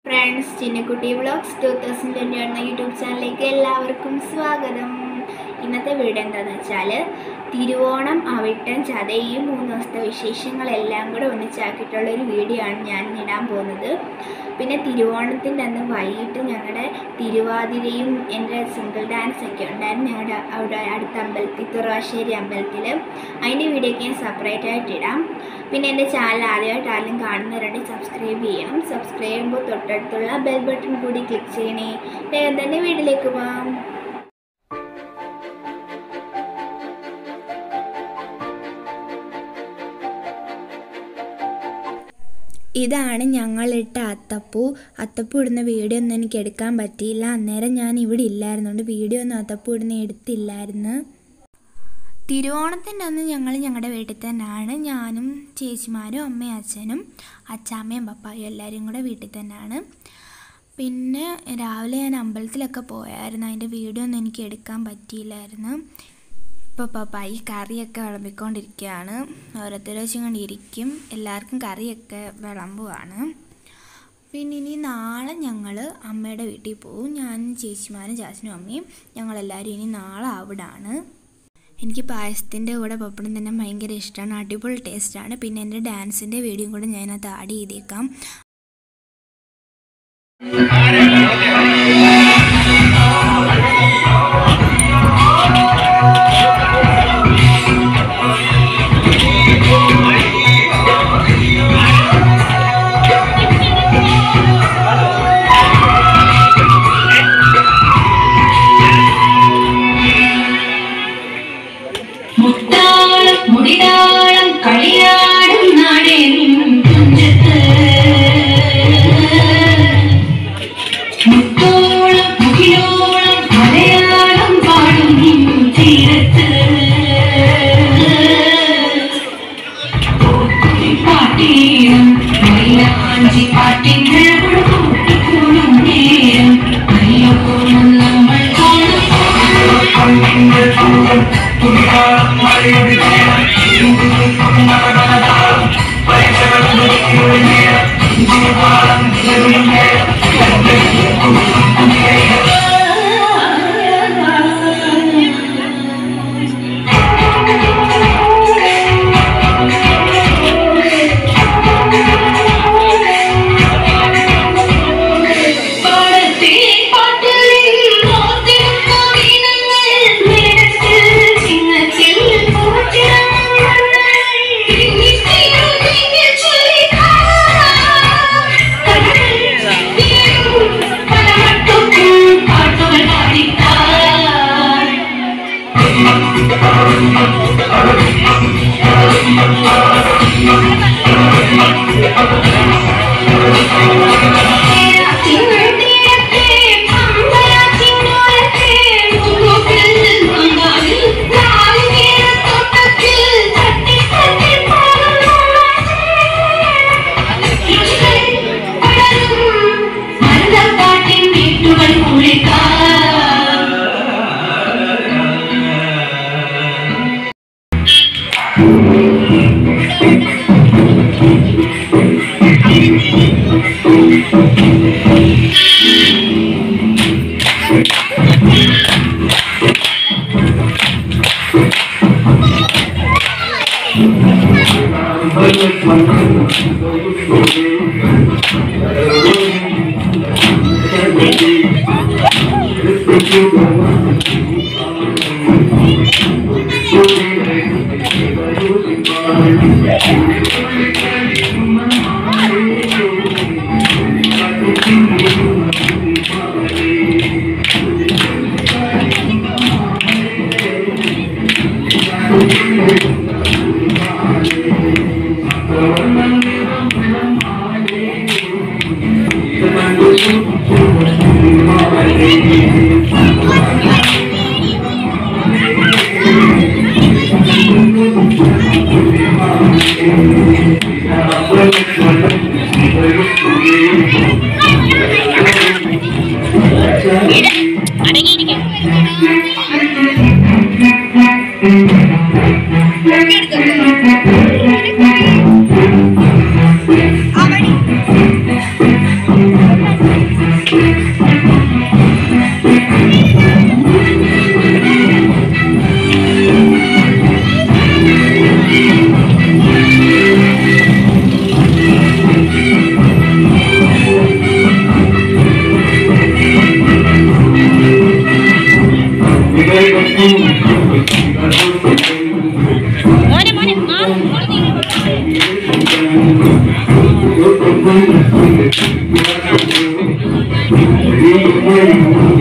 friends Chinnakkutty vlogs two thousand twenty one YouTube ചാനലിലേക്ക് എല്ലാവർക്കും സ്വാഗതം ഇന്നത്തെ വീഡിയോ എന്താണെന്ന് വെച്ചാൽ തിരുവോണം അവിട്ടം ചത ഈ മൂന്ന് ദിവസത്തെ വിശേഷങ്ങളെല്ലാം കൂടെ ഒന്നിച്ചാക്കിയിട്ടുള്ള ഒരു വീഡിയോ ആണ് ഞാൻ ഇടാൻ പോകുന്നത് പിന്നെ തിരുവോണത്തിൻ്റെ അന്ന് വൈകിട്ട് ഞങ്ങളുടെ തിരുവാതിരയും എൻ്റെ സിംഗിൾ ഡാൻസ് ഒക്കെ ഉണ്ടായിരുന്നു ഞങ്ങളുടെ അവിടെ അടുത്ത അമ്പലത്തിൽ തുറവാശ്ശേരി അമ്പലത്തിൽ അതിൻ്റെ വീഡിയോ ഒക്കെ ഞാൻ സെപ്പറേറ്റ് ആയിട്ട് ഇടാം പിന്നെ എൻ്റെ ചാനൽ ആദ്യമായിട്ട് ആരെങ്കിലും കാണുന്നവരുണ്ടെങ്കിൽ സബ്സ്ക്രൈബ് ചെയ്യണം സബ്സ്ക്രൈബ് ചെയ്യുമ്പോൾ തൊട്ടടുത്തുള്ള ബെൽ ബട്ടൺ കൂടി ക്ലിക്ക് ചെയ്യണേ വേഗം തന്നെ വീട്ടിലേക്ക് പോകാം ഇതാണ് ഞങ്ങളിട്ട അത്തപ്പൂ അത്തപ്പൂ ഇടുന്ന വീഡിയോ ഒന്നും എനിക്ക് എടുക്കാൻ പറ്റിയില്ല അന്നേരം ഞാൻ ഇവിടെ ഇല്ലായിരുന്നുകൊണ്ട് വീഡിയോ ഒന്നും അത്തപ്പൂ ഇടുന്ന എടുത്തില്ലായിരുന്നു തിരുവോണത്തിൻ്റെ അന്ന് ഞങ്ങൾ ഞങ്ങളുടെ വീട്ടിൽ തന്നെയാണ് ഞാനും ചേച്ചിമാരും അമ്മയും അച്ഛനും അച്ചാമ്മയും പപ്പായും എല്ലാവരും കൂടെ വീട്ടിൽ തന്നെയാണ് പിന്നെ രാവിലെ ഞാൻ അമ്പലത്തിലൊക്കെ പോയായിരുന്നു അതിൻ്റെ വീഡിയോ ഒന്നും എനിക്ക് എടുക്കാൻ പറ്റിയില്ലായിരുന്നു ഇപ്പോൾ പപ്പായി കറിയൊക്കെ വിളമ്പിക്കൊണ്ടിരിക്കുകയാണ് ഓരോരുത്തർ വെച്ചുകൊണ്ട് ഇരിക്കും എല്ലാവർക്കും കറിയൊക്കെ വിളമ്പുവാണ് പിന്നെ ഇനി നാളെ ഞങ്ങൾ അമ്മയുടെ വീട്ടിൽ പോകും ഞാനും ചേച്ചിമാരും ചാച്ചനും അമ്മയും ഞങ്ങളെല്ലാവരും ഇനി നാളെ അവിടാണ് എനിക്ക് പായസത്തിൻ്റെ കൂടെ പപ്പടം തന്നെ ഭയങ്കര ഇഷ്ടമാണ് അടിപൊളി ടേസ്റ്റാണ് പിന്നെ എൻ്റെ ഡാൻസിൻ്റെ വീഡിയോ കൂടെ ഞാനത് ആഡ് ചെയ്തേക്കാം മുത്താളം മുടിതാളം കളിയാടും നാടേറും തുഞ്ചത്ത് മുത്തോളം മുകിലോളം മലയാളം പാടും തീരത്ത് പാട്ടീണം മൈലാഞ്ചി പാട്ടിൻ്റെ കൂടും നേരം അയ്യോണം നമ്മൾ പാടത്തെ പാട്ടുകളിൽ മോത്തിരുന്ന മീനങ്ങൾ മേടത്തിൽ ചിങ്ങത്തിൽ പൂച്ചിറങ്ങൾ തിങ്ങിത്തിരു തിങ്ങി ചൊല്ലിക്കാ കടൽ തീരും പലമട്ടും പാട്ടുകൾ പാടിത്താ മരുതപ്പാട്ടിൻ വീട്ടുകൾ കുളിക്കാം അവിടെ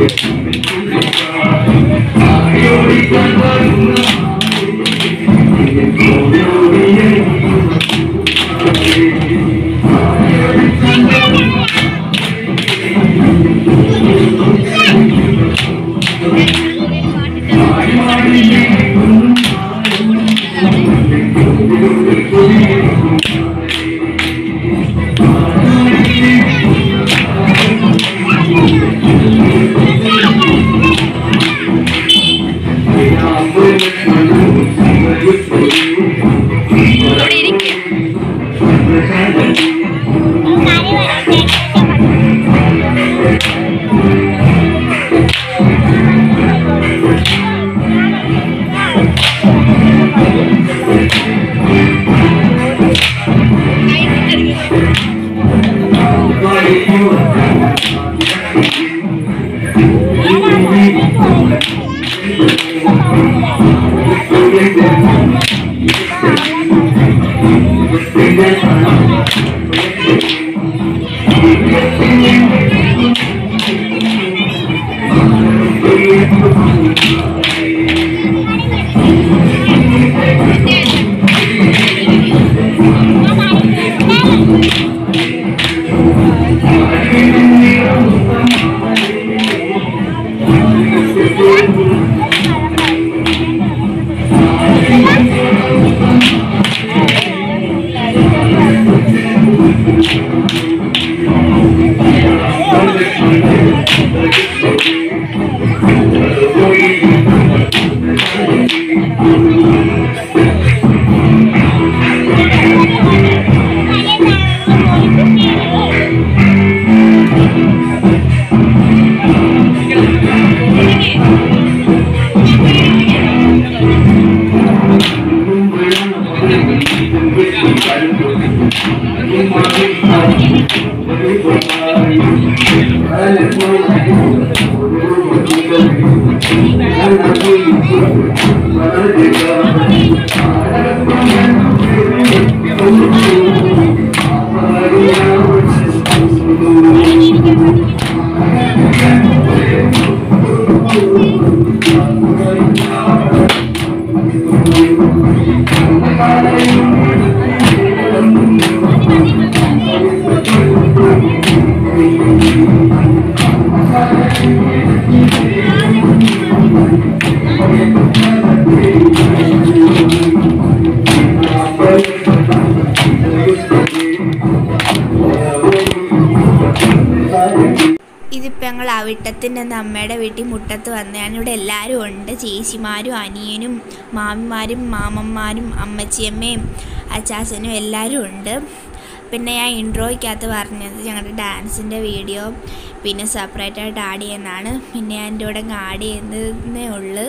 ഇതിപ്പോൾ ഞങ്ങൾ അവിട്ടത്തിൻ്റെ അന്ന് അമ്മയുടെ വീട്ടിൽ മുട്ടത്ത് വന്നതാണ് ഇവിടെ എല്ലാവരും ഉണ്ട് ചേച്ചിമാരും അനിയനും മാമിമാരും മാമന്മാരും അമ്മച്ചിയമ്മയും അച്ചാച്ചനും എല്ലാവരും ഉണ്ട് പിന്നെ ഞാൻ ഇൻട്രോയ്ക്കകത്ത് പറഞ്ഞത് ഞങ്ങളുടെ ഡാൻസിൻ്റെ വീഡിയോ പിന്നെ സെപ്പറേറ്റ് ആയിട്ട് ആഡ് ചെയ്യുന്നതാണ് പിന്നെ ഞാൻ എൻ്റെ കൂടെ അങ്ങ് ആഡ് ചെയ്യുന്നതേ ഉള്ളൂ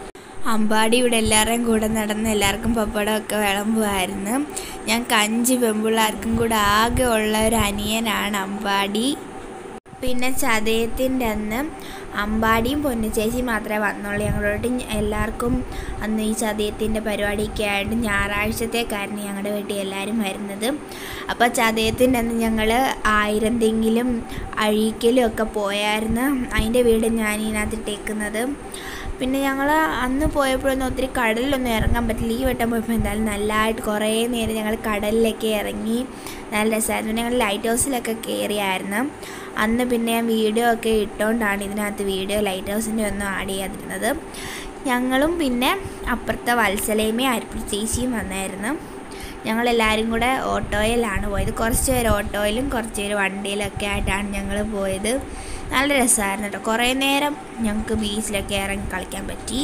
അമ്പാടി ഇവിടെ എല്ലാവരുടെയും കൂടെ നടന്ന് എല്ലാവർക്കും പപ്പടമൊക്കെ വിളമ്പുമായിരുന്നു ഞങ്ങൾക്ക് അഞ്ച് പെൺപിള്ളേർക്കും കൂടെ ആകെ ഉള്ള ഒരു അനിയനാണ് അമ്പാടി പിന്നെ ചതയത്തിൻ്റെ അന്ന് അമ്പാടിയും പൊന്നുചേച്ചി മാത്രമേ വന്നുള്ളൂ ഞങ്ങളോട് എല്ലാവർക്കും അന്ന് ഈ ചതയത്തിൻ്റെ പരിപാടിയൊക്കെ ആയിട്ട് ഞായറാഴ്ചത്തേക്കായിരുന്നു ഞങ്ങളുടെ വീട്ടിൽ എല്ലാവരും വരുന്നത് അപ്പോൾ ചതയത്തിൻ്റെ അന്ന് ഞങ്ങൾ ആയിരം തെങ്കിലും അഴീക്കലും ഒക്കെ പോയായിരുന്നു അതിൻ്റെ വീട് ഞാൻ ഇതിനകത്ത് ഇട്ടേക്കുന്നത് പിന്നെ ഞങ്ങൾ അന്ന് പോയപ്പോഴൊന്നും ഒത്തിരി കടലിലൊന്നും ഇറങ്ങാൻ പറ്റില്ല ഈ വട്ടം പോയപ്പോൾ എന്തായാലും നല്ലതായിട്ട് കുറേ നേരം ഞങ്ങൾ കടലിലൊക്കെ ഇറങ്ങി നല്ല രസമായിരുന്നു പിന്നെ ഞങ്ങൾ ലൈറ്റ് ഹൗസിലൊക്കെ കയറിയായിരുന്നു അന്ന് പിന്നെ ഞാൻ വീഡിയോ ഒക്കെ ഇട്ടുകൊണ്ടാണ് ഇതിനകത്ത് വീഡിയോ ലൈറ്റ് ഹൗസിൻ്റെ ഒന്നും ആഡ് ചെയ്യാതിരുന്നത് ഞങ്ങളും പിന്നെ അപ്പുറത്തെ വത്സലയമേ അരിപ്പി ചേച്ചിയും വന്നായിരുന്നു ഞങ്ങളെല്ലാവരും കൂടെ ഓട്ടോയിലാണ് പോയത് കുറച്ച് പേര് ഓട്ടോയിലും കുറച്ച് പേര് വണ്ടിയിലൊക്കെ ആയിട്ടാണ് ഞങ്ങൾ പോയത് നല്ല രസമായിരുന്നു കേട്ടോ കുറേ നേരം ഞങ്ങൾക്ക് ബീച്ചിലൊക്കെ ഇറങ്ങി കളിക്കാൻ പറ്റി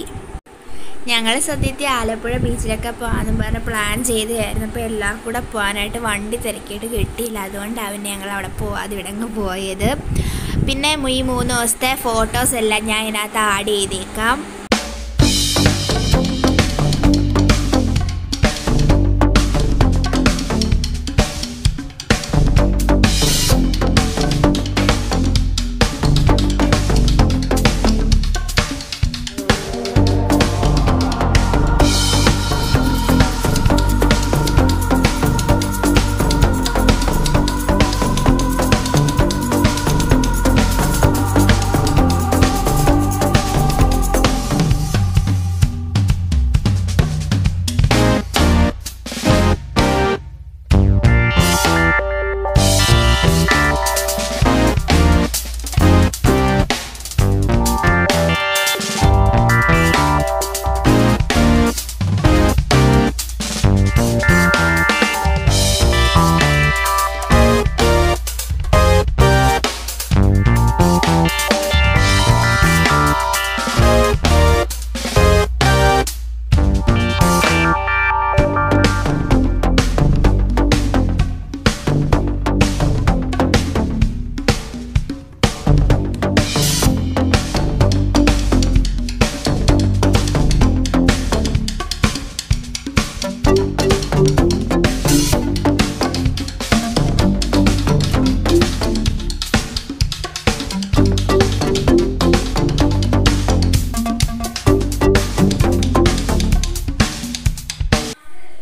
ഞങ്ങൾ സത്യത്തിൽ ആലപ്പുഴ ബീച്ചിലൊക്കെ പോകാമെന്ന് പറഞ്ഞ് പ്ലാൻ ചെയ്തതായിരുന്നു അപ്പോൾ എല്ലാവർക്കും കൂടെ പോകാനായിട്ട് വണ്ടി തിരക്കിയിട്ട് കിട്ടിയില്ല അതുകൊണ്ടാണ് പിന്നെ ഞങ്ങൾ അവിടെ പോവാതെ ഇവിടെ അങ്ങ് പോയത് പിന്നെ ഈ മൂന്ന് ദിവസത്തെ ഫോട്ടോസ് എല്ലാം ഞാൻ ഇതിനകത്ത് ആഡ് ചെയ്തേക്കാം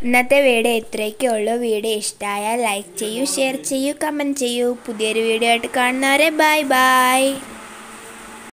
ഇന്നത്തെ വീഡിയോ ഇത്രയൊക്കെ ഉള്ളൂ വീഡിയോ ഇഷ്ടമായാൽ ലൈക്ക് ചെയ്യൂ ഷെയർ ചെയ്യൂ കമൻറ്റ് ചെയ്യൂ പുതിയൊരു വീഡിയോ ആയിട്ട് കാണുന്നവരെ ബൈ ബൈ